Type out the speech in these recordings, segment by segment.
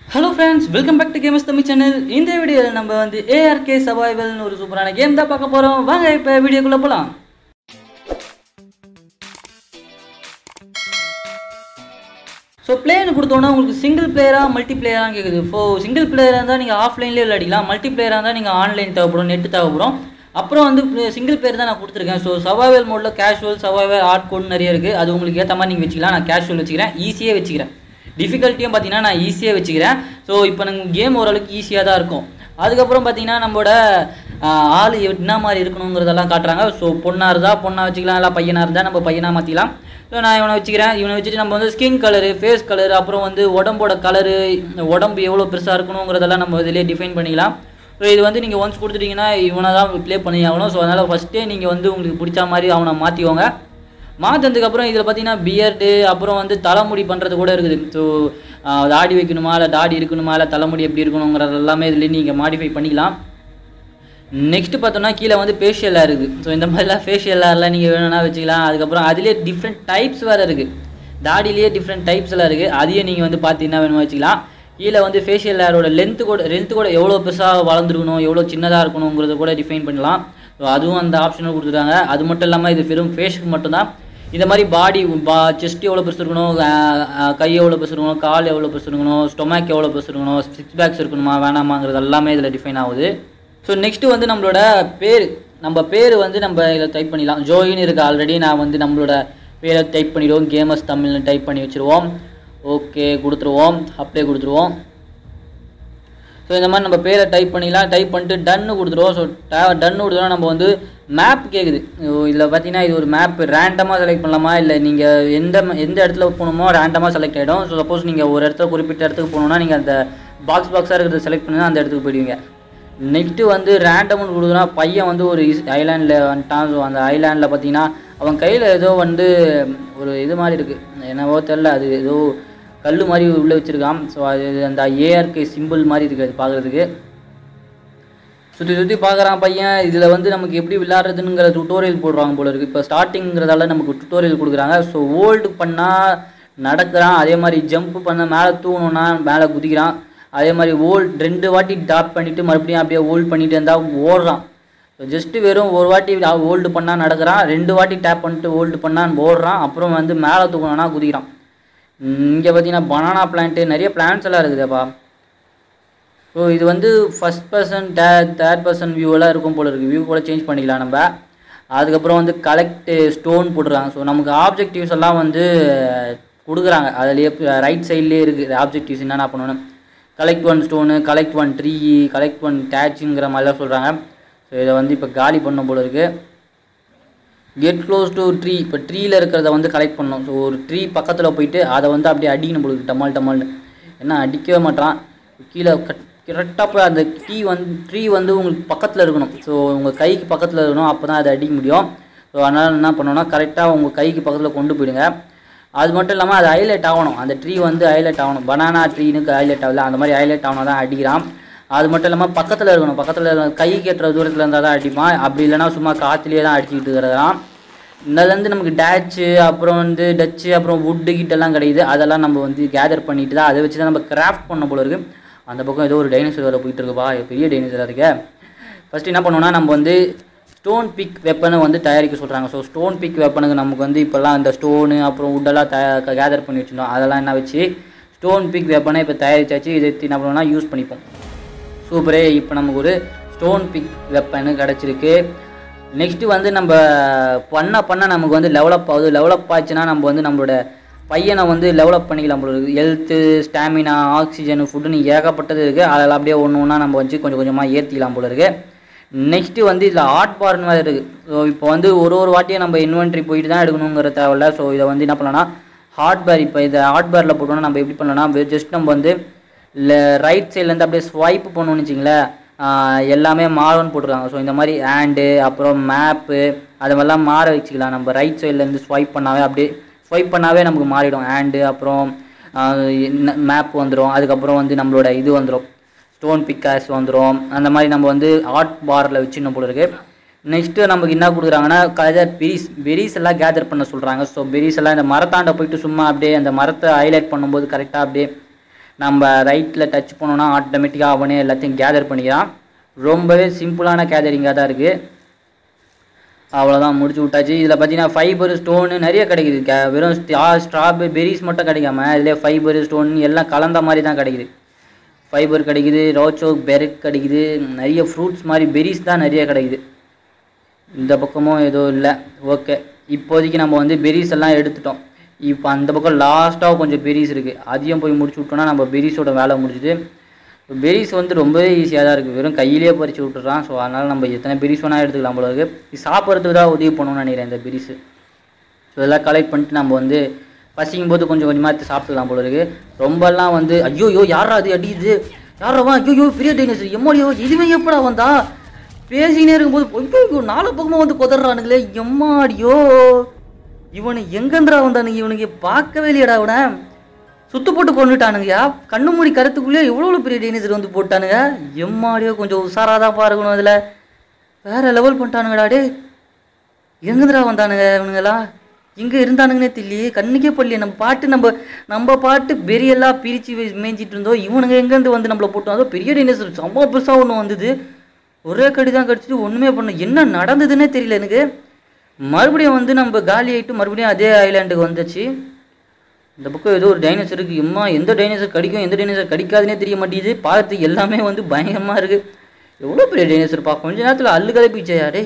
hello friends welcome back to games Tamil channel இந்த வீடியோவில் நம்ம வந்து ஏஆர்கே சர்வைவல்னு ஒரு சூப்பரான கேம் தான் பார்க்க போகிறோம் வாங்க இப்போ வீடியோக்குள்ளே போகலாம் ஸோ பிளேயர்னு கொடுத்தோன்னா உங்களுக்கு சிங்கிள் பிளேயரா மல்டி பிளேயராக கேட்குது இப்போ சிங்கிள் பிளேயராக இருந்தால் நீங்கள் ஆஃப்லைன்லேயே விளையாடிக்கலாம் மல்டி பிளேயராக இருந்தால் நீங்கள் ஆன்லைன் தேவைப்படும் நெட் தேவைப்படும் அப்புறம் வந்து சிங்கிள் பிளேயர் தான் நான் கொடுத்துருக்கேன் ஸோ சர்வைவல் மோடில் கேஷுவல் சர்வைவல் ஆர்ட் கோட் நிறைய இருக்குது அது உங்களுக்கு ஏற்ற மாதிரி நீங்கள் வச்சுக்கலாம் நான் கேஷுவல் வச்சுக்கிறேன் ஈஸியாக வச்சுக்கிறேன் டிஃபிகல்ட்டியும் பார்த்தீங்கன்னா நான் ஈஸியாக வச்சுக்கிறேன் ஸோ இப்போ நம்ம கேம் ஓரளவுக்கு ஈஸியாக தான் இருக்கும் அதுக்கப்புறம் பார்த்தீங்கன்னா நம்மளோட ஆஹ், ஆள் என்ன மாதிரி இருக்கணுங்கிறதெல்லாம் காட்டுறாங்க ஸோ பொண்ணாக இருந்தால் பொண்ணாக வச்சுக்கலாம் இல்லை பையனாக இருந்தால் நம்ம பையனாக மாற்றிக்கலாம் ஸோ நான் இவனை வச்சுக்கிறேன் இவனை வச்சுட்டு நம்ம வந்து ஸ்கின் கலரு ஃபேஸ் கலர் அப்புறம் வந்து உடம்போட கலரு உடம்பு எவ்வளோ பெருசாக இருக்கணுங்கிறதெல்லாம் நம்ம இதிலே டிஃபைன் பண்ணிக்கலாம் ஸோ இது வந்து நீங்கள் ஒன்ஸ் கொடுத்துட்டீங்கன்னா இவனை தான் ப்ளே பண்ணி ஆகணும் ஸோ அதனால் ஃபஸ்ட்டே நீங்கள் வந்து உங்களுக்கு பிடிச்ச மாதிரி அவனை மாற்றிக்கோங்க மாற்றினதுக்கப்புறம் இதில் பார்த்தீங்கன்னா பியர்டு அப்புறம் வந்து தலைமுடி பண்ணுறது கூட இருக்குது ஸோ தாடி வைக்கணுமா இல்லை தாடி இருக்கணுமா இல்லை தலைமுடி எப்படி இருக்கணுங்கிறது எல்லாமே இதில் நீங்கள் மாடிஃபை பண்ணிக்கலாம் நெக்ஸ்ட் பார்த்தோம்னா கீழே வந்து ஃபேஷியல் ஹேர் இருக்குது ஸோ இந்த மாதிரிலாம் ஃபேஷியல் ஹேர்லாம் நீங்கள் வேணும்னா வச்சுக்கலாம் அதுக்கப்புறம் அதிலே டிஃப்ரெண்ட் டைப்ஸ் வேறு இருக்குது தாடியிலேயே டிஃப்ரெண்ட் டைப்ஸ் எல்லாம் இருக்குது அதையும் நீங்கள் வந்து பார்த்தீங்கன்னா வேணுமா வச்சுக்கலாம் கீழே வந்து ஃபேஷியல் ஹேரோட லென்த்து கூட லென்த்து கூட எவ்வளோ பெருசாக வளர்ந்துருக்கணும் எவ்வளோ சின்னதாக இருக்கணுங்கிறத கூட டிஃபைன் பண்ணலாம் ஸோ அதுவும் அந்த ஆப்ஷனும் கொடுத்துருக்காங்க அது மட்டும் இல்லாமல் இது வெறும் ஃபேஸுக்கு மட்டும்தான் இந்த மாதிரி பாடி பா செஸ்ட் எவ்வளோ பெருசு இருக்கணும் அஹ் அஹ் கை எவ்வளோ பெருசு இருக்கணும் கால் எவ்வளோ பெருசு இருக்கணும் ஸ்டொமேக் எவ்வளோ பெருசு இருக்கணும் சிக்ஸ் பேக்ஸ் இருக்கணுமா வேணாமாங்கிறது எல்லாமே இதில் டிஃபைன் ஆகுது ஸோ நெக்ஸ்ட்டு வந்து நம்மளோட பேர் நம்ம பேர் வந்து நம்ம இதில் டைப் பண்ணிடலாம் ஜோயின்னு இருக்குது ஆல்ரெடி நான் வந்து நம்மளோட பேரை டைப் பண்ணிடுவோம் கேமஸ் தமிழ்னு டைப் பண்ணி வச்சுருவோம் ஓகே கொடுத்துருவோம் அப்ளை கொடுத்துருவோம் ஸோ இந்த மாதிரி நம்ம பேரை டைப் பண்ணிக்கலாம் டைப் பண்ணிட்டு டன்னு கொடுத்துருவோம் ஸோ டன்னு கொடுத்தோம்னா நம்ம வந்து மேப் கேட்குது இதில் பார்த்தீங்கன்னா இது ஒரு மேப் ரேண்டமாக செலக்ட் பண்ணலாமா இல்லை நீங்கள் எந்த ம- எந்த இடத்துல போகணுமோ ரேண்டமாக செலக்ட் ஆகிடும் ஸோ சப்போஸ் நீங்கள் ஒரு இடத்துல குறிப்பிட்ட இடத்துக்கு போகணுன்னா நீங்கள் அந்த பாக்ஸ் பாக்ஸாக இருக்கிறத செலக்ட் பண்ணி அந்த இடத்துக்கு போயிடுவீங்க நெக்ஸ்ட்டு வந்து ரேண்டம்னு கொடுத்தோன்னா பையன் வந்து ஒரு ஐலாண்டில் வந்துட்டான் ஸோ அந்த ஐலாண்டில் பார்த்தீங்கன்னா அவன் கையில் ஏதோ வந்து ஒரு இது மாதிரி இருக்குது என்னவோ தெரில அது ஏதோ கல் மாதிரி உள்ளே வச்சுருக்கான் ஸோ அது அந்த ஏஆர்கே சிம்பிள் மாதிரி இருக்குது அது பார்க்குறதுக்கு சுற்றி சுற்றி பார்க்குறான் பையன் இதில் வந்து நமக்கு எப்படி விளையாடுறதுங்கிற டுட்டோரியல் போடுறாங்க போல இருக்குது இப்போ ஸ்டார்டிங்கிறதால நமக்கு டுட்டோரியல் கொடுக்குறாங்க ஸோ ஓல்டு பண்ணால் நடக்கிறான் அதே மாதிரி ஜம்ப் பண்ண மேலே தூங்கணும்னா மேலே குதிக்கிறான் அதே மாதிரி ஓல்ட் ரெண்டு வாட்டி டாப் பண்ணிவிட்டு மறுபடியும் அப்படியே ஓல்ட் பண்ணிட்டு இருந்தால் ஓடுறான் ஸோ ஜஸ்ட்டு வெறும் ஒரு வாட்டி ஓல்டு பண்ணால் நடக்கிறான் ரெண்டு வாட்டி டேப் பண்ணிட்டு ஓல்டு பண்ணால் ஓடுறான் அப்புறம் வந்து மேலே தூக்கணும்னா குதிக்கிறான் இங்கே பார்த்தீங்கன்னா பனானா பிளான்ட்டு நிறைய பிளான்ஸ் எல்லாம் இருக்குதுப்பா ஸோ இது வந்து ஃபஸ்ட் பர்சன் டே தேர்ட் பர்சன் வியூவெல்லாம் இருக்கும் போல இருக்குது வியூ கூட சேஞ்ச் பண்ணிக்கலாம் நம்ம அதுக்கப்புறம் வந்து கலெக்ட் ஸ்டோன் போட்டுருக்காங்க ஸோ நமக்கு ஆப்ஜெக்டிவ்ஸ் எல்லாம் வந்து கொடுக்குறாங்க அதுலேயே ரைட் சைட்லேயே இருக்குது ஆப்ஜெக்டிவ்ஸ் என்னென்ன பண்ணணும் collect one stone collect one tree collect one டேச்சுங்கிற மாதிரிலாம் சொல்கிறாங்க ஸோ இதை வந்து இப்போ காலி பண்ண போல இருக்குது கெட் க்ளோஸ் டு ட்ரீ இப்போ ட்ரீயில் இருக்கிறத வந்து கலெக்ட் பண்ணணும் ஸோ ஒரு ட்ரீ பக்கத்தில் போயிட்டு அதை வந்து அப்படியே அடிக்கணும் பொழுது டமால் டமால்னு என்ன அடிக்கவே மாட்டான் கீழே கட் கரெக்டாக போய் அந்த ட்ரீ வந்து ட்ரீ வந்து உங்களுக்கு பக்கத்தில் இருக்கணும் ஸோ உங்கள் கைக்கு பக்கத்தில் இருக்கணும் அப்போ தான் அதை அடிக்க முடியும் ஸோ அதனால் என்ன பண்ணணும்னா கரெக்டாக உங்கள் கைக்கு பக்கத்தில் கொண்டு போயிடுங்க அது மட்டும் இல்லாமல் அது ஹைலைட் ஆகணும் அந்த ட்ரீ வந்து ஹைலைட் ஆகணும் பனானா ட்ரீனுக்கு ஹைலைட் ஆகல அந்த மாதிரி ஹைலைட் ஆகணும் தான் அடிக்கிறான் அது மட்டும் இல்லாமல் பக்கத்தில் இருக்கணும் பக்கத்தில் கை கேட்டுற தூரத்தில் இருந்தால் தான் அடிப்பான் அப்படி இல்லைன்னா சும்மா காற்றுலேயே தான் அடிச்சுக்கிட்டு இருக்கிறான் இதுலேருந்து நமக்கு டேச்சு அப்புறம் வந்து டச்சு அப்புறம் வுட்டு கிட்டெல்லாம் கிடைக்குது அதெல்லாம் நம்ம வந்து கேதர் பண்ணிட்டு தான் அதை வச்சு தான் நம்ம கிராஃப்ட் பண்ண போல இருக்கு அந்த பக்கம் ஏதோ ஒரு டைனோசர் வேறு போயிட்டு இருக்குப்பா பெரிய டைனோசராக இருக்கே ஃபஸ்ட்டு என்ன பண்ணுவோம்னா நம்ம வந்து ஸ்டோன் பிக் வெப்பனை வந்து தயாரிக்க சொல்கிறாங்க ஸோ ஸ்டோன் பிக் வெப்பனுக்கு நமக்கு வந்து இப்போல்லாம் இந்த ஸ்டோனு அப்புறம் வுட்டெல்லாம் த கேதர் பண்ணி வச்சுருந்தோம் அதெல்லாம் என்ன வச்சு ஸ்டோன் பிக் வெப்பனை இப்போ தயாரிச்சாச்சு இதை எடுத்து என்ன பண்ணுவோம்னா யூஸ் பண்ணிப்போம் சூப்பரே இப்போ நமக்கு ஒரு ஸ்டோன் பிக் வெப்பனு கிடச்சிருக்கு நெக்ஸ்ட்டு வந்து நம்ம பண்ண பண்ண நமக்கு வந்து டெவலப் ஆகுது டெவலப் ஆச்சுன்னா நம்ம வந்து நம்மளோட பையனை வந்து டெவலப் பண்ணிக்கலாம் போல இருக்குது ஹெல்த்து ஸ்டாமினா ஆக்சிஜன் ஃபுட்டுன்னு ஏகப்பட்டது இருக்குது அதெல்லாம் அப்படியே ஒன்று ஒன்றா நம்ம வச்சு கொஞ்சம் கொஞ்சமாக ஏற்றிக்கலாம் போல இருக்குது நெக்ஸ்ட்டு வந்து இதில் ஆர்ட் பார்னு வேறு இருக்குது ஸோ இப்போ வந்து ஒரு ஒரு வாட்டியும் நம்ம இன்வென்ட்ரி போயிட்டு தான் எடுக்கணுங்கிற தேவையில்ல ஸோ இதை வந்து என்ன பண்ணலாம்னா ஹார்ட்வேர் இப்போ இதை ஹார்ட்வேரில் போட்டோம்னா நம்ம எப்படி பண்ணலாம்னா ஜஸ்ட் நம்ம வந்து இல்லை ரைட் சைட்லேருந்து அப்படியே ஸ்வைப் பண்ணணும்னு வச்சிங்களேன் ஆஹ் எல்லாமே மாறும்னு போட்டிருக்காங்க ஸோ இந்த மாதிரி ஹேண்டு அப்புறம் மேப்பு அது மாதிரிலாம் மாற வச்சுக்கலாம் நம்ம ரைட் சைட்லேருந்து ஸ்வைப் பண்ணாவே அப்படியே ஸ்வைப் பண்ணாவே நமக்கு மாறிடும் ஹேண்டு அப்புறம் மேப் வந்துடும் அதுக்கப்புறம் வந்து நம்மளோட இது வந்துடும் ஸ்டோன் பிக்காஸ் வந்துடும் அந்த மாதிரி நம்ம வந்து ஆர்ட் பாரில் வச்சுன்னு போல இருக்கு நெக்ஸ்ட்டு நமக்கு என்ன கொடுக்குறாங்கன்னா கலர் பெரிஸ் பெரிஸ் எல்லாம் கேதர் பண்ண சொல்கிறாங்க ஸோ பெரிஸ் எல்லாம் இந்த மரத்தாண்ட போயிட்டு சும்மா அப்படியே அந்த மரத்தை ஹைலைட் பண்ணும்போது கரெக்டாக அப்படியே நம்ம ரைட்டில் டச் பண்ணோன்னா ஆட்டோமேட்டிக்காக அவனே எல்லாத்தையும் கேதர் பண்ணிக்கிறான் ரொம்பவே சிம்பிளான கேதரிங்காக தான் இருக்குது அவ்வளோதான் முடிச்சு விட்டாச்சு இதில் பார்த்தீங்கன்னா ஃபைபர் ஸ்டோனு நிறைய கிடைக்குது கே வெறும் ஸ்டா ஸ்ட்ராபெரி பெரிஸ் மட்டும் கிடைக்காம இதில் ஃபைபர் ஸ்டோன் எல்லாம் கலந்த மாதிரி தான் கிடைக்குது ஃபைபர் கிடைக்குது ரோச்சோ பெரிக் கிடைக்குது நிறைய ஃப்ரூட்ஸ் மாதிரி பெரிஸ் தான் நிறைய கிடைக்குது இந்த பக்கமும் எதுவும் இல்லை ஓகே இப்போதைக்கு நம்ம வந்து பெரிஸ் எல்லாம் எடுத்துட்டோம் இப்போ அந்த பக்கம் லாஸ்ட்டாக கொஞ்சம் பெரிஸ் இருக்குது அதையும் போய் முடிச்சு விட்டோம்னா நம்ம பெரிஸோட வேலை முடிஞ்சுது பெரிஸ் வந்து ரொம்பவே ஈஸியாக தான் இருக்குது வெறும் கையிலேயே பறித்து விட்டுறான் ஸோ அதனால் நம்ம எத்தனை பெரிஸ் வேணால் எடுத்துக்கலாம் போல இருக்குது இது சாப்பிட்றதுக்கு தான் உதவி பண்ணணும்னு நினைக்கிறேன் இந்த பெரிஸு ஸோ இதெல்லாம் கலெக்ட் பண்ணிட்டு நம்ம வந்து பசிக்கும் போது கொஞ்சம் கொஞ்சமாக எடுத்து சாப்பிட்டுக்கலாம் போல இருக்கு ரொம்பலாம் வந்து ஐயோ யாரா அது அடிக்குது யாரவா ஐயோ பெரிய டைனோசர் எம்மாடியோ இதுவே எப்படா வந்தா பேசினே இருக்கும்போது ஐயோ நாலு பக்கமாக வந்து கொதறானுங்களே எம்மாடியோ இவனு எங்கேந்திரா வந்தானுங்க இவனுக்கு பார்க்கவே இல்லையடா அவனை சுத்து போட்டு கொண்டுட்டானுங்கயா கண்ணு மூடி கருத்துக்குள்ளேயே எவ்வளோ பெரிய டைனோசர் வந்து போட்டானுங்க எம்மாடியோ கொஞ்சம் உஷாராக தான் பாருக்கணும் அதில் வேற லெவல் பண்ணிட்டானுங்கடா டே எங்கேருந்துடா வந்தானுங்க இவனுங்கெல்லாம் எங்கே இருந்தானுங்கன்னே தெரியலையே கண்ணுக்கே படலையே நம்ம பாட்டு நம்ம நம்ம பாட்டு பெரியெல்லாம் பிரித்து மேய்ஞ்சிட்டு இருந்தோம் இவனுங்க எங்கேருந்து வந்து நம்மளை போட்டோம் அதோ பெரிய டைனோசர் செம்ம பெருசாக ஒன்று வந்தது ஒரே கடி தான் கடிச்சிட்டு ஒன்றுமே பண்ண என்ன நடந்ததுன்னே தெரியல எனக்கு மறுபடியும் வந்து நம்ம காலி ஆகிட்டு மறுபடியும் அதே ஐலாண்டுக்கு வந்துச்சு இந்த பக்கம் ஏதோ ஒரு டைனோசர் இருக்குது எம்மா எந்த டைனோசர் கடிக்கும் எந்த டைனோசர் கடிக்காதுன்னே தெரிய மாட்டேங்குது பார்க்கறதுக்கு எல்லாமே வந்து பயங்கரமாக இருக்குது எவ்வளோ பெரிய டைனோசர் பா கொஞ்ச நேரத்தில் அல்லு கதைப்பிச்சையா டேய்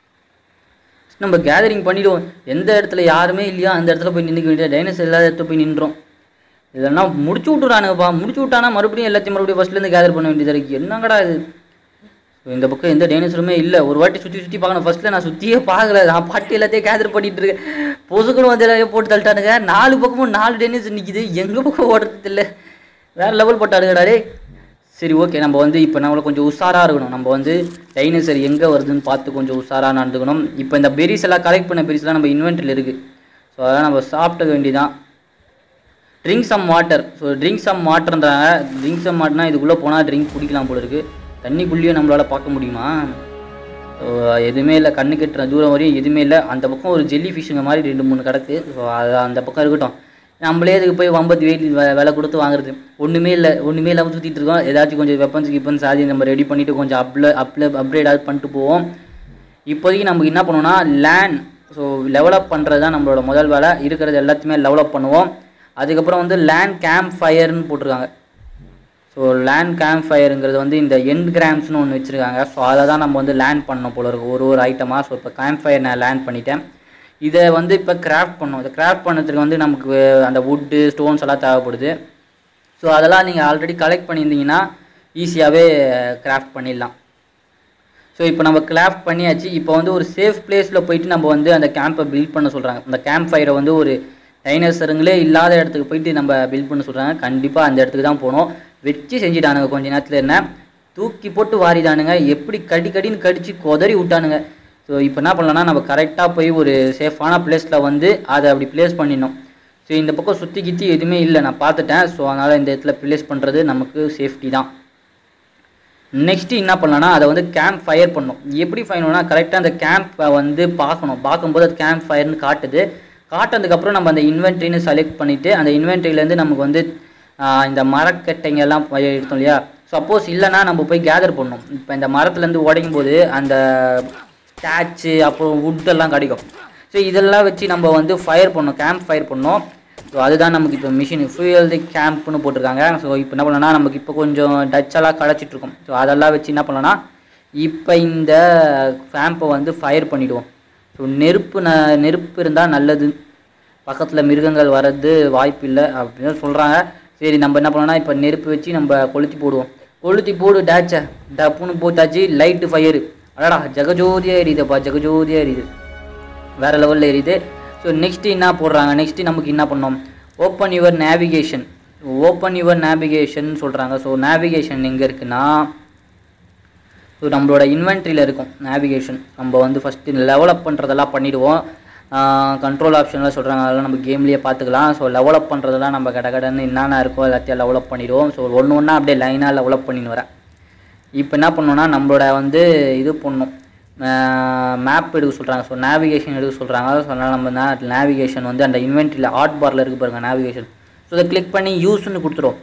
நம்ம கேதரிங் பண்ணிடுவோம் எந்த இடத்துல யாருமே இல்லையா அந்த இடத்துல போய் நின்றுக்க வேண்டிய டைனோசர் இல்லாத இடத்துல போய் நின்றோம் இதெல்லாம் முடிச்சு விட்டுறானுங்கப்பா முடிச்சு விட்டானா மறுபடியும் எல்லாத்தையும் மறுபடியும் ஃபஸ்ட்லேருந்து கேதர் பண்ண வேண்டியதாக இருக்குது என்னங்கடா இது இந்த பக்கம் எந்த டைனோசருமே இல்லை ஒரு வாட்டி சுற்றி சுற்றி பார்க்கணும் ஃபர்ஸ்ட்டில் நான் சுற்றியே பார்க்கல நான் பாட்டு எல்லாத்தையும் கேதர் பண்ணிட்டு இருக்கேன் பொசுக்கணும் வந்து எல்லாத்தையும் போட்டு தள்ளிட்டானுங்க நாலு பக்கமும் நாலு டைனோசர் நிற்கிது எங்கள் பக்கம் ஓடுறது இல்லை வேறு லெவல் போட்டானுங்கடா டேய் சரி ஓகே நம்ம வந்து இப்போ நம்மள கொஞ்சம் உஷாராக இருக்கணும் நம்ம வந்து டைனோசர் எங்கே வருதுன்னு பார்த்து கொஞ்சம் உஷாராக நடந்துக்கணும் இப்போ இந்த பெரிஸ் எல்லாம் கலெக்ட் பண்ண பெரிஸ்லாம் நம்ம இன்வென்ட்ரியில் இருக்குது ஸோ அதெல்லாம் நம்ம சாப்பிட்டுக்க வேண்டியதான் drink some water so drink some வாட்டர்ன்றாங்க ட்ரிங்க் சம் வாட்டர்னா இதுக்குள்ளே போனால் ட்ரிங்க் குடிக்கலாம் போல இருக்குது தண்ணிக்குள்ளேயே நம்மளால் பார்க்க முடியுமா ஸோ எதுவுமே இல்லை கண்ணு கெட்டுற தூரம் வரையும் எதுவுமே இல்லை அந்த பக்கம் ஒரு ஜெல்லி ஃபிஷ்ஷுங்க மாதிரி ரெண்டு மூணு கிடக்கு ஸோ அது அந்த பக்கம் இருக்கட்டும் நம்மளே இதுக்கு போய் வம்பத்து வெயிட் விலை கொடுத்து வாங்குறது ஒன்றுமே இல்லை ஒன்றுமே இல்லாமல் சுற்றிட்டு இருக்கோம் ஏதாச்சும் கொஞ்சம் வெப்பன்ஸ் கிப்பன்ஸ் அது நம்ம ரெடி பண்ணிவிட்டு கொஞ்சம் அப்ல அப்ல அப்கிரேட் பண்ணிட்டு போவோம் இப்போதைக்கு நமக்கு என்ன பண்ணுவோம்னா லேண்ட் ஸோ லெவலப் பண்ணுறது தான் நம்மளோட முதல் வேலை இருக்கிறது எல்லாத்தையுமே லெவலப் பண்ணுவோம் அதுக்கப்புறம் வந்து லேண்ட் கேம்ப் ஃபயர்னு போட்டிருக்காங்க ஸோ லேண்ட் கேம்ப் ஃபயருங்கிறது வந்து இந்த எண்ட் கிராம்ஸ்னு ஒன்று வச்சுருக்காங்க ஸோ அதை தான் நம்ம வந்து லேண்ட் பண்ணணும் போல இருக்கு ஒரு ஒரு ஐட்டமாக ஸோ இப்போ கேம்ப் ஃபயர் நான் லேண்ட் பண்ணிட்டேன் இதை வந்து இப்போ கிராஃப்ட் பண்ணணும் இதை கிராஃப்ட் பண்ணதுக்கு வந்து நமக்கு அந்த வுட்டு ஸ்டோன்ஸ் எல்லாம் தேவைப்படுது ஸோ அதெல்லாம் நீங்கள் ஆல்ரெடி கலெக்ட் பண்ணியிருந்தீங்கன்னா ஈஸியாகவே கிராஃப்ட் பண்ணிடலாம் ஸோ இப்போ நம்ம கிராஃப்ட் பண்ணியாச்சு இப்போ வந்து ஒரு சேஃப் பிளேஸில் போயிட்டு நம்ம வந்து அந்த கேம்பை பில்ட் பண்ண சொல்கிறாங்க அந்த கேம்ப் ஃபயரை வந்து ஒரு டைனோசருங்களே இல்லாத இடத்துக்கு போயிட்டு நம்ம பில்ட் பண்ண சொல்கிறாங்க கண்டிப்பாக அந்த இடத்துக்கு தான் போகணும் வச்சு செஞ்சுட்டானுங்க கொஞ்ச நேரத்தில் என்ன தூக்கி போட்டு வாரிதானுங்க எப்படி கடி கடின்னு கடிச்சு கொதறி விட்டானுங்க ஸோ இப்போ என்ன பண்ணலாம்னா நம்ம கரெக்டாக போய் ஒரு சேஃபான பிளேஸில் வந்து அதை அப்படி ப்ளேஸ் பண்ணிடணும் ஸோ இந்த பக்கம் சுற்றி கித்தி எதுவுமே இல்லை நான் பார்த்துட்டேன் ஸோ அதனால் இந்த இடத்துல ப்ளேஸ் பண்ணுறது நமக்கு சேஃப்டி தான் நெக்ஸ்ட்டு என்ன பண்ணலாம்னா அதை வந்து கேம்ப் ஃபயர் பண்ணணும் எப்படி ஃபயர்னா கரெக்டாக அந்த கேம்பை வந்து பார்க்கணும் பார்க்கும்போது அது கேம்ப் ஃபயர்னு காட்டுது காட்டினதுக்கப்புறம் நம்ம அந்த இன்வென்ட்ரின்னு செலக்ட் பண்ணிவிட்டு அந்த இன்வென்ட்ரியிலேருந்து நமக்கு வந்து ஆஹ், இந்த மரக்கட்டைங்க எல்லாம் ப- எடுத்தோம் இல்லையா சப்போஸ் இல்லைன்னா நம்ம போய் கேதர் பண்ணணும் இப்போ இந்த மரத்துலேருந்து உடைக்கும் போது அந்த ஸ்டாச்சு அப்புறம் wood எல்லாம் கிடைக்கும் ஸோ இதெல்லாம் வச்சு நம்ம வந்து ஃபயர் பண்ணோம் கேம்ப் ஃபயர் பண்ணோம் ஸோ அதுதான் நமக்கு இப்போ மிஷின் ஃபியூயல் தி கேம்ப்னு போட்டிருக்காங்க ஸோ இப்போ என்ன பண்ணலாம்னா நமக்கு இப்போ கொஞ்சம் டச்செல்லாம் கிடச்சிட்டு இருக்கும் ஸோ அதெல்லாம் வச்சு என்ன பண்ணலாம்னா இப்போ இந்த கேம்பை வந்து ஃபயர் பண்ணிவிடுவோம் ஸோ நெருப்பு ந நெருப்பு இருந்தால் நல்லது பக்கத்தில் மிருகங்கள் வர்றது வாய்ப்பு இல்லை அப்படின்னு சொல்கிறாங்க சரி நம்ம என்ன பண்ணோம்னா இப்போ நெருப்பு வச்சு நம்ம கொளுத்தி போடுவோம் கொளுத்தி போடு டேச்சை டப்புன்னு போட்டாச்சு லைட்டு ஃபயரு அடடா ஜெகஜோதியாக எரியுதுப்பா ஜெகஜோதியாக எரியுது வேறு லெவலில் எரியுது ஸோ நெக்ஸ்ட்டு என்ன போடுறாங்க நெக்ஸ்ட்டு நமக்கு என்ன பண்ணோம் open your navigation open your navigation சொல்கிறாங்க ஸோ நேவிகேஷன் எங்கே இருக்குன்னா ஸோ நம்மளோட இன்வென்ட்ரியில் இருக்கும் நேவிகேஷன் நம்ம வந்து ஃபஸ்ட்டு லெவலப் பண்ணுறதெல்லாம் பண்ணிவிடுவோம் கண்ட்ரோல் ஆப்ஷன்லாம் சொல்கிறாங்க அதெல்லாம் நம்ம கேம்லேயே பார்த்துக்கலாம் ஸோ லெவலப் பண்ணுறதெல்லாம் நம்ம கட கடன்னு என்னென்ன இருக்கோ எல்லாத்தையும் லெவலப் பண்ணிடுவோம் ஸோ ஒன்று ஒன்றா அப்படியே லைனாக லெவலப் பண்ணின்னு வரேன் இப்போ என்ன பண்ணணும்னா நம்மளோட வந்து இது பண்ணணும் மேப் எடுக்க சொல்கிறாங்க ஸோ நேவிகேஷன் எடுக்க சொல்கிறாங்க ஸோ அதனால் நம்ம நேவிகேஷன் வந்து அந்த இன்வென்ட்ரியில் ஆட் பாரில் இருக்கு பாருங்கள் நேவிகேஷன் ஸோ இதை கிளிக் பண்ணி யூஸ்னு கொடுத்துரும்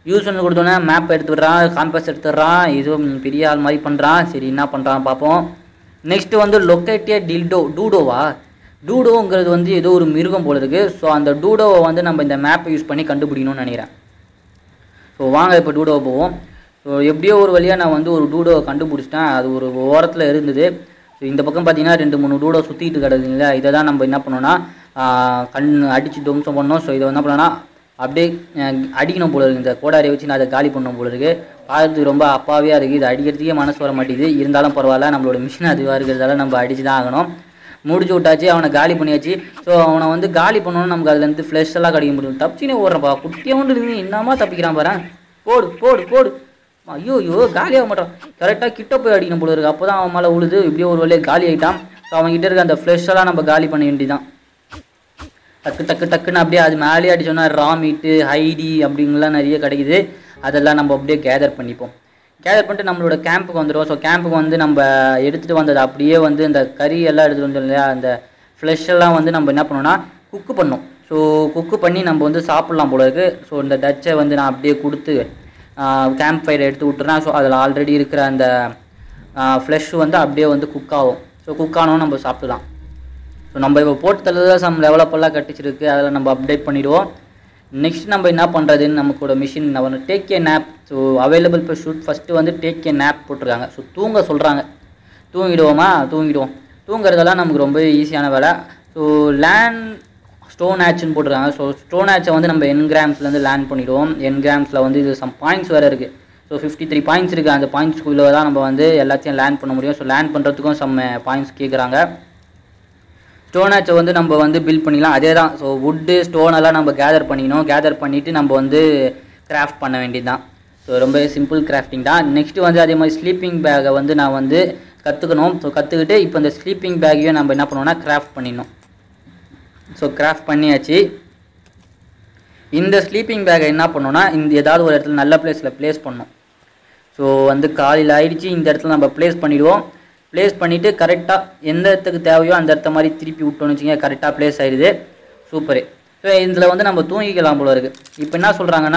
யூஸ் பண்ணி கொடுத்தோன்னே மேப் எடுத்துடுறான் காம்பஸ் எடுத்துடுறான் இது பெரிய ஆள் மாதிரி பண்ணுறான் சரி என்ன பண்ணுறான் பார்ப்போம் நெக்ஸ்ட்டு வந்து லொக்கேட்டிய டில்டோ டூடோவா டூடோங்கிறது வந்து ஏதோ ஒரு மிருகம் போல இருக்குது ஸோ அந்த டூடோவை வந்து நம்ம இந்த மேப்பை யூஸ் பண்ணி கண்டுபிடிக்கணும்னு நினைக்கிறேன் ஸோ வாங்க இப்போ டூடோவை போவோம் ஸோ எப்படியோ ஒரு வழியாக நான் வந்து ஒரு டூடோவை கண்டுபிடிச்சிட்டேன் அது ஒரு ஓரத்தில் இருந்தது ஸோ இந்த பக்கம் பார்த்தீங்கன்னா ரெண்டு மூணு டூடோ சுற்றிட்டு கிடக்குங்களா இதை தான் நம்ம என்ன பண்ணோம்னா ஆஹ் கண் அடித்து துவம்சம் பண்ணோம் ஸோ இதை என்ன பண்ணோம்னா அப்படியே அஹ் அடிக்கணும் போல இருக்குது இந்த கோடாரியை வச்சு நான் அதை காலி பண்ணணும் போல இருக்குது பார்க்கறதுக்கு ரொம்ப அப்பாவியாக இருக்குது இது அடிக்கிறதுக்கே மனசு வர மாட்டேங்குது இருந்தாலும் பரவாயில்ல நம்மளோட மிஷின் அதுவாக இருக்கிறதால நம்ம அடிச்சு தான் ஆகணும் முடிச்சு விட்டாச்சு அவனை காலி பண்ணியாச்சு ஸோ அவனை வந்து காலி பண்ணணும் நமக்கு அதுலேருந்து ஃப்ளஷ் எல்லாம் கிடைக்க முடியும் தப்பிச்சுனே ஓடுறப்பா குட்டியாக இருந்து என்னமா தப்பிக்கிறான் பாரு போடு போடு போடு ஐயோ ஐயோ காலியாக மாட்டான் கரெக்டாக கிட்ட போய் அடிக்கணும் போல இருக்கு அப்போ தான் அவன் மேலே உழுது இப்படியோ ஒரு வழியாக காலி ஆகிட்டான் ஸோ அவன்கிட்ட இருக்க அந்த ஃப்ளஷ் எல்லாம் நம்ம காலி பண்ண வேண்டியதான் டக்கு டக்கு டக்குன்னு அப்படியே அது மேலே அடிச்சோன்னா ரா மீட்டு ஹைடி அப்படிங்கலாம் நிறைய கிடைக்குது அதெல்லாம் நம்ம அப்படியே கேதர் பண்ணிப்போம் கேதர் பண்ணிட்டு நம்மளோட கேம்புக்கு வந்துடுவோம் ஸோ கேம்புக்கு வந்து நம்ம எடுத்துகிட்டு வந்தது அப்படியே வந்து இந்த கறி எல்லாம் எடுத்துகிட்டு வந்தோம் இல்லையா அந்த ஃப்ளஷ் எல்லாம் வந்து நம்ம என்ன பண்ணோம்னா குக்கு பண்ணோம் ஸோ குக்கு பண்ணி நம்ம வந்து சாப்பிட்லாம் போல இருக்குது ஸோ இந்த டச்சை வந்து நான் அப்படியே கொடுத்து கேம்ப் ஃபயர் எடுத்து விட்டுறேன் ஸோ அதில் ஆல்ரெடி இருக்கிற அந்த ஃப்ளஷ் வந்து அப்படியே வந்து குக் ஆகும் ஸோ குக் ஆனவும் நம்ம சாப்பிடலாம் ஸோ நம்ம இப்போ போட்டு தள்ளதில் சம் டெவலப்பெல்லாம் கட்டிச்சிருக்கு அதில் நம்ம அப்டேட் பண்ணிவிடுவோம் நெக்ஸ்ட் நம்ம என்ன பண்ணுறதுன்னு நமக்கோட மிஷின் நம்ம take a nap so available இப்போ ஷூட் ஃபஸ்ட்டு வந்து டேக் ஏ நேப் போட்டிருக்காங்க ஸோ தூங்க சொல்கிறாங்க தூங்கிடுவோமா தூங்கிடுவோம் தூங்குறதெல்லாம் நமக்கு ரொம்ப ஈஸியான வேலை ஸோ லேண்ட் ஸ்டோன் ஆச்சுன்னு போட்டிருக்காங்க ஸோ ஸ்டோன் ஆச்சை வந்து நம்ம என்கிராம்ஸ்லேருந்து லேண்ட் பண்ணிவிடுவோம் என்கிராம்ஸில் வந்து இது சம் பாயிண்ட்ஸ் வேறு இருக்குது ஸோ ஃபிஃப்டி த்ரீ பாயிண்ட்ஸ் இருக்குது அந்த பாயிண்ட்ஸ்குள்ளே தான் நம்ம வந்து எல்லாத்தையும் லேண்ட் பண்ண முடியும் ஸோ லேண்ட் பண்ணுறதுக்கும் சம் பாயிண்ட்ஸ் கேட்குறாங்க ஸ்டோன் ஆச்சை வந்து நம்ம வந்து பில்ட் பண்ணிக்கலாம் அதே தான் ஸோ வுட்டு ஸ்டோன் எல்லாம் நம்ம கேதர் பண்ணிக்கணும் கேதர் பண்ணிவிட்டு நம்ம வந்து கிராஃப்ட் பண்ண வேண்டியது தான் ஸோ ரொம்ப சிம்பிள் கிராஃப்டிங் தான் நெக்ஸ்ட்டு வந்து அதே மாதிரி ஸ்லீப்பிங் பேக்கை வந்து நான் வந்து கற்றுக்கணும் ஸோ கற்றுக்கிட்டு இப்போ இந்த ஸ்லீப்பிங் பேக்கையும் நம்ம என்ன பண்ணோம்னா கிராஃப்ட் பண்ணிடணும் ஸோ கிராஃப்ட் பண்ணியாச்சு இந்த ஸ்லீப்பிங் பேக்கை என்ன பண்ணோம்னா இந்த ஏதாவது ஒரு இடத்துல நல்ல பிளேஸில் ப்ளேஸ் பண்ணணும் ஸோ வந்து காலையில் ஆயிடுச்சு இந்த இடத்துல நம்ம ப்ளேஸ் பண்ணிவிடுவோம் ப்ளேஸ் பண்ணிவிட்டு கரெக்டாக எந்த இடத்துக்கு தேவையோ அந்த இடத்த மாதிரி திருப்பி விட்டோம்னு வச்சுங்க கரெக்டாக ப்ளேஸ் ஆயிடுது சூப்பரு ஸோ இதில் வந்து நம்ம தூங்கிக்கலாம் போல இருக்குது இப்போ என்ன சொல்கிறாங்கன்னா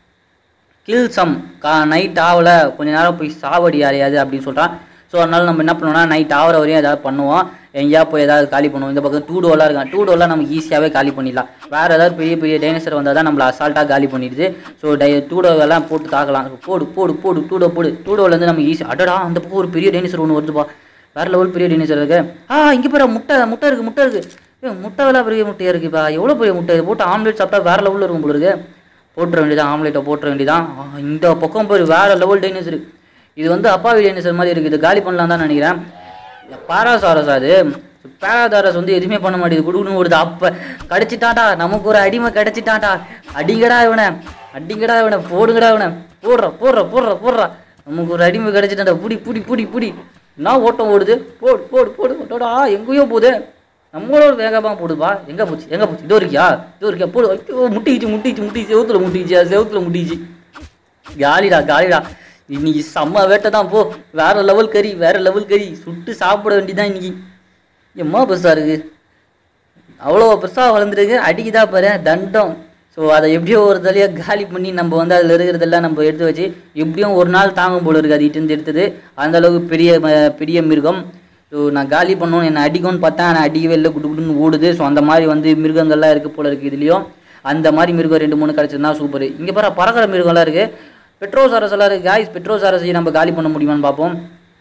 கில் சம் கா நைட் ஆகலை கொஞ்ச நேரம் போய் சாவடி யாரையாது அப்படின்னு சொல்கிறான் ஸோ அதனால நம்ம என்ன பண்ணுவோம்னா நைட் ஆகிற வரையும் ஏதாவது பண்ணுவோம் எங்கேயா போய் ஏதாவது காலி பண்ணுவோம் இந்த பக்கம் டூ டோலாம் இருக்கான் டூ டோலாம் நமக்கு ஈஸியாகவே காலி பண்ணிடலாம் வேறு ஏதாவது பெரிய பெரிய டைனோசர் வந்தால் தான் நம்மளை அசால்ட்டாக காலி பண்ணிடுது ஸோ டை டூ டோவெல்லாம் போட்டு தாக்கலாம் போடு போடு போடு டூ டோ போடு டூ டோலேருந்து நம்ம ஈஸி அடடா அந்த பக்கம் ஒரு பெரிய டைனோசர் ஒன்று வருதுப்பா வேறு லெவல் பெரிய டைனோசர் இருக்கு ஆ இங்கே பாரு முட்டை முட்டை இருக்குது முட்டை இருக்குது ஏய், முட்டை வேலை பெரிய முட்டையாக இருக்குப்பா எவ்வளோ பெரிய முட்டை இது போட்டு ஆம்லேட் சாப்பிட்டா வேறு லெவலில் இருக்கும் போல இருக்கு போட்டுற வேண்டியதான் ஆம்லேட்டை போட்டுற வேண்டியதான் ஆ, இந்த பக்கம் பேர் வேறு லெவல் டைனோசர் இது வந்து அப்பாவி டைனோசர் மாதிரி இருக்குது இது காலி பண்ணலாம் தான் நினைக்கிறேன் பாராசாரஸ் அது பேராதாரஸ் வந்து எதுவுமே பண்ண மாட்டேங்குது குடுக்குன்னு ஓடுது அப்போ கடிச்சிட்டான்டா நமக்கு ஒரு அடிமை கிடைச்சிட்டான்டா அடிங்கடா இவனை அடிங்கடா இவனை போடுங்கடா இவனை போடுற போடுற போடுற போடுறா நமக்கு ஒரு அடிமை கிடைச்சிட்டான்டா புடி புடி புடி புடி என்ன ஓட்டம் ஓடுது போடு போடு போடு ஓட்டோடா எங்கேயோ போகுது நம்மளோட வேகமாக போடுப்பா எங்கே போச்சு எங்கே போச்சு இதோ இருக்கியா இதோ இருக்கியா போடு ஐயோ முட்டிச்சு முட்டிச்சு முட்டிச்சு செவுத்துல முட்டிச்சு செவுத்துல முட்டிச்சு காலிடா காலிடா இன்னைக்கு செம்ம வேட்டை தான் போ வேற லெவல் கறி வேற லெவல் கறி சுட்டு சாப்பிட வேண்டியதான் இன்னைக்கு எம்மா பெருசா இருக்கு அவ்வளோ பெருசாக வளர்ந்துருக்கு அடிக்குதா பாரு தண்டம் ஸோ அதை எப்படியோ ஒரு தலையாக காலி பண்ணி நம்ம வந்து அதில் இருக்கிறதெல்லாம் நம்ம எடுத்து வச்சு எப்படியும் ஒரு நாள் தாங்கும் போல இருக்குது அது இட்டு எடுத்தது அந்த அளவுக்கு பெரிய ம- பெரிய மிருகம் ஸோ நான் காலி பண்ணணும் என்னை அடிக்கும்னு பார்த்தா நான் அடிக்கவே இல்லை குடு குடுன்னு ஓடுது ஸோ அந்த மாதிரி வந்து மிருகங்கள்லாம் இருக்குது போல இருக்குது இதுலேயும் அந்த மாதிரி மிருகம் ரெண்டு மூணு கிடச்சிருந்தா சூப்பர் இங்கே பாரு பறக்கிற மிருகம்லாம் இருக்குது பெட்ரோசாரஸ் எல்லாம் இருக்குது காய்ஸ் பெட்ரோசாரஸை நம்ம காலி பண்ண முடியுமான்னு பார்ப்போம்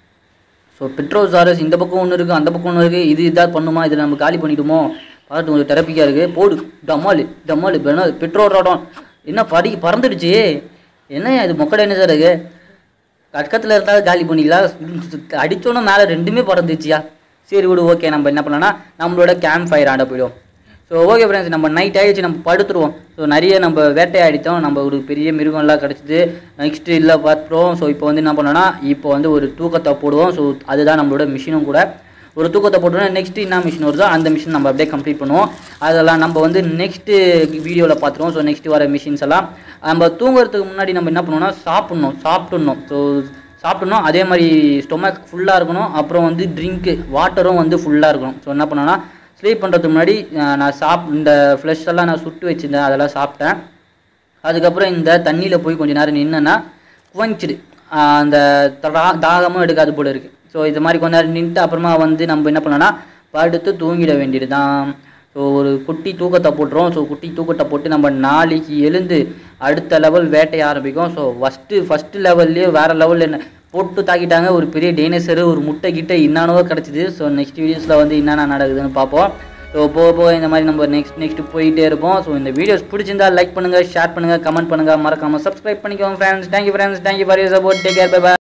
ஸோ பெட்ரோசாரஸ் இந்த பக்கம் ஒன்று இருக்குது அந்த பக்கம் ஒன்று இருக்குது இது இதாக பண்ணுமா இதில் நம்ம காலி பண்ணிடுமோ பார்த்து கொஞ்சம் தெரப்பிக்காக இருக்குது போடு டமால் டமால் பெனால் பெட்ரோல் ரோடம் என்ன படி பறந்துடுச்சு என்ன இது மொக்கடை என்ன சார் இருக்கு பக்கத்தில் இருந்தாலும் காலி பண்ணிக்கலாம் அடித்தோன்னே மேலே ரெண்டுமே பறந்துச்சியா சரி விடு ஓகே நம்ம என்ன பண்ணலாம்னா நம்மளோட கேம்ப் ஃபயர் ஆட போயிடும் ஸோ ஓகே ஃப்ரெண்ட்ஸ் நம்ம நைட் ஆகிடுச்சு நம்ம படுத்துருவோம் ஸோ நிறைய நம்ம வேட்டையாடித்தோம் நம்ம ஒரு பெரிய மிருகம்லாம் கிடச்சிது நெக்ஸ்ட்டு இல்லை பார்த்துருவோம் ஸோ இப்போ வந்து என்ன பண்ணோன்னா இப்போ வந்து ஒரு தூக்கத்தை போடுவோம் ஸோ அதுதான் நம்மளோட மிஷினும் கூட ஒரு தூக்கத்தை போட்டோன்னா நெக்ஸ்ட் என்ன மிஷின் வருதோ அந்த மிஷின் நம்ம அப்படியே கம்ப்ளீட் பண்ணுவோம் அதெல்லாம் நம்ம வந்து நெக்ஸ்ட்டு வீடியோவில் பார்த்துருவோம் ஸோ நெக்ஸ்ட் வர மிஷின்ஸ் எல்லாம் நம்ம தூங்குறதுக்கு முன்னாடி நம்ம என்ன பண்ணுவோம்னா சாப்பிட்ணும் சாப்பிட்டுணும் ஸோ சாப்பிடணும் அதே மாதிரி ஸ்டொமக் ஃபுல்லாக இருக்கணும் அப்புறம் வந்து ட்ரிங்க்கு வாட்டரும் வந்து ஃபுல்லாக இருக்கணும் ஸோ என்ன பண்ணோன்னா ஸ்லீப் பண்ணுறதுக்கு முன்னாடி அஹ், நான் சாப் இந்த ஃப்ளஷ் எல்லாம் நான் சுட்டு வச்சுருந்தேன் அதெல்லாம் சாப்பிட்டேன் அதுக்கப்புறம் இந்த தண்ணியில் போய் கொஞ்ச நேரம் நின்னேன்னா குவஞ்சிடு அந்த தா- தாகமும் எடுக்காது போல இருக்குது ஸோ இது மாதிரி கொஞ்ச நேரம் நின்றுட்டு அப்புறமா வந்து நம்ம என்ன பண்ணோன்னா படுத்து தூங்கிட வேண்டியது தான் ஸோ ஒரு குட்டி தூக்கத்தை போட்டுரும் ஸோ குட்டி தூக்கத்தை போட்டு நம்ம நாளைக்கு எழுந்து அடுத்த லெவல் வேட்டைய ஆரம்பிக்கும் ஸோ ஃபஸ்ட்டு ஃபஸ்ட்டு லெவல்லையே வேறு லெவலில் என்ன போட்டு தாக்கிட்டாங்க ஒரு பெரிய டைனோசரு ஒரு முட்டை கிட்ட என்னென்னவோ கிடச்சிது ஸோ நெக்ஸ்ட் வீடியோஸில் வந்து என்னென்ன நடக்குதுன்னு பார்ப்போம் ஸோ போக போக இந்த மாதிரி நம்ம நெக்ஸ்ட் நெக்ஸ்ட் போயிட்டே இருப்போம் ஸோ இந்த வீடியோஸ் பிடிச்சிருந்தா லைக் பண்ணுங்கள் ஷேர் பண்ணுங்கள் கமெண்ட் பண்ணுங்கள் மறக்காமல் சப்ஸ்கிரைப் பண்ணிக்கோங்க friends thank you friends thank you for your support take care by